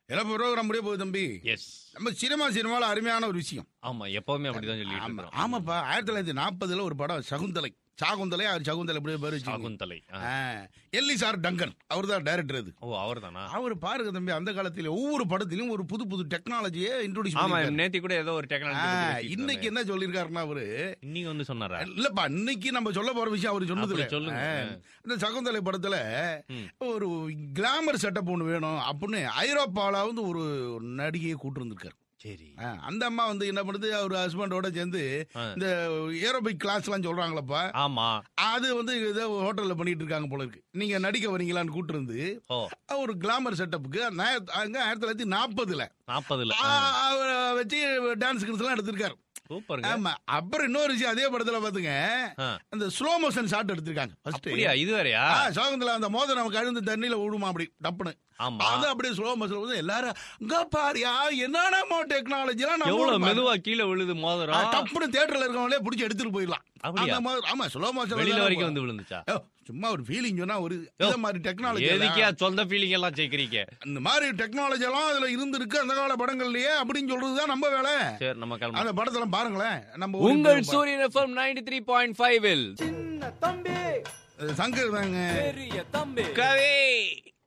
இறப்பு ப்ரோக்ராம் முடிய போகுது தம்பி எஸ் நம்ம சினிமா சினிமாவில் அருமையான ஒரு விஷயம் ஆமா எப்பவுமே அப்படிதான் சொல்லிட்டு ஆமா இருக்கோம் ஆமாப்பா ஆயிரத்தி தொள்ளாயிரத்தி நாற்பதுல ஒரு படம் சகுந்தலை சாகுந்தலை அவர் சகுந்தலை எப்படி பேர் வச்சு சாகுந்தலை ஆ. எல்லி சார் டங்கன் அவர் தான் டைரக்டர் அது ஓ அவர்தானா அவர் பாருங்க தம்பி அந்த காலத்துல ஒவ்வொரு படத்திலும் ஒரு புது புது டெக்னாலஜியை இன்ட்ரோடியூஸ் ஆமா பண்ணிருக்காரு நேத்தி கூட ஏதோ ஒரு ஆ, டெக்னாலஜி இன்னைக்கு என்ன சொல்லிருக்காருன்னா அவரு இன்னைக்கு வந்து சொன்னாரா இல்லப்பா இன்னைக்கு நம்ம சொல்ல போற விஷயம் அவர் சொன்னதுல அப்படி சொல்லுங்க. ஆ, இந்த சகுந்தலை படத்துல ம். ஒரு கிளாமர் செட்டப் ஒன்று வேணும் அப்படின்னு ஐரோப்பால வந்து ஒரு நடிகையை கூட்டு வந்திருக்காரு சரி ஆ, அந்த அம்மா வந்து என்ன பண்ணுது அவர் ஹஸ்பண்டோட சேர்ந்து ஆ. இந்த ஏரோபிக் கிளாஸ்லாம் சொல்றாங்களப்பா ஆமா அது வந்து ஏதோ ஹோட்டல்ல பண்ணிட்டு இருக்காங்க போல இருக்கு நீங்க நடிக்க வரீங்களான்னு கூட்டு இருந்து ஓ ஒரு கிளாமர் செட்டப்புக்கு அங்க ஆயிரத்தி தொள்ளாயிரத்தி நாற்பதுல நாற்பதுல வச்சு டான்ஸ் எல்லாம் எடுத்திருக்காரு சூப்பருங்க ஆமா அப்புறம் இன்னொரு விஷயம் அதே படத்துல பாத்துங்க ஆ. அந்த ஸ்லோ மோஷன் ஷாட் எடுத்திருக்காங்க ஃபர்ஸ்ட் அப்படியா இது வேறயா சோகத்துல அந்த மோதிரம் நமக்கு அழுந்து தண்ணியில விடுமா அப்படி டப்புன்னு ஆமா அது அப்படியே ஸ்லோ மோஷன் வந்து எல்லாரும் இங்க பாரியா என்னென்னமோ டெக்னாலஜி எல்லாம் நம்ம எவ்வளவு ஊர்ல மெதுவா கீழே விழுது ஆ, மோதிரம் டப்புன்னு தியேட்டர்ல இருக்கவங்களே பிடிச்சி எடுத்துட்டு போயிடலாம் அப்படியா? அந்த மாதிரி ஆமா ஸ்லோ மோஷன் வெளியில வரைக்கும் வந்து விழுந்துச்சா சும்மா ஒரு ஃபீலிங் சொன்னா ஒரு யோ, இந்த மாதிரி டெக்னாலஜி எதுக்கே சொந்த ஃபீலிங் எல்லாம் சேர்க்கிறீங்க இந்த மாதிரி டெக்னாலஜி எல்லாம் அதுல இருந்திருக்கு அந்த கால படங்கள்லயே அப்படின்னு சொல்றதுதான் நம்ம வேலை சரி நம்ம கிளம்ப அந்த படத்துல பாருங்களேன் நம்ம ஊருக்கு உங்கள் போய் Suriyan FM ninety three point five சின்ன தம்பி பா- சங்கர் தாங்க பெரிய தம்பி கவி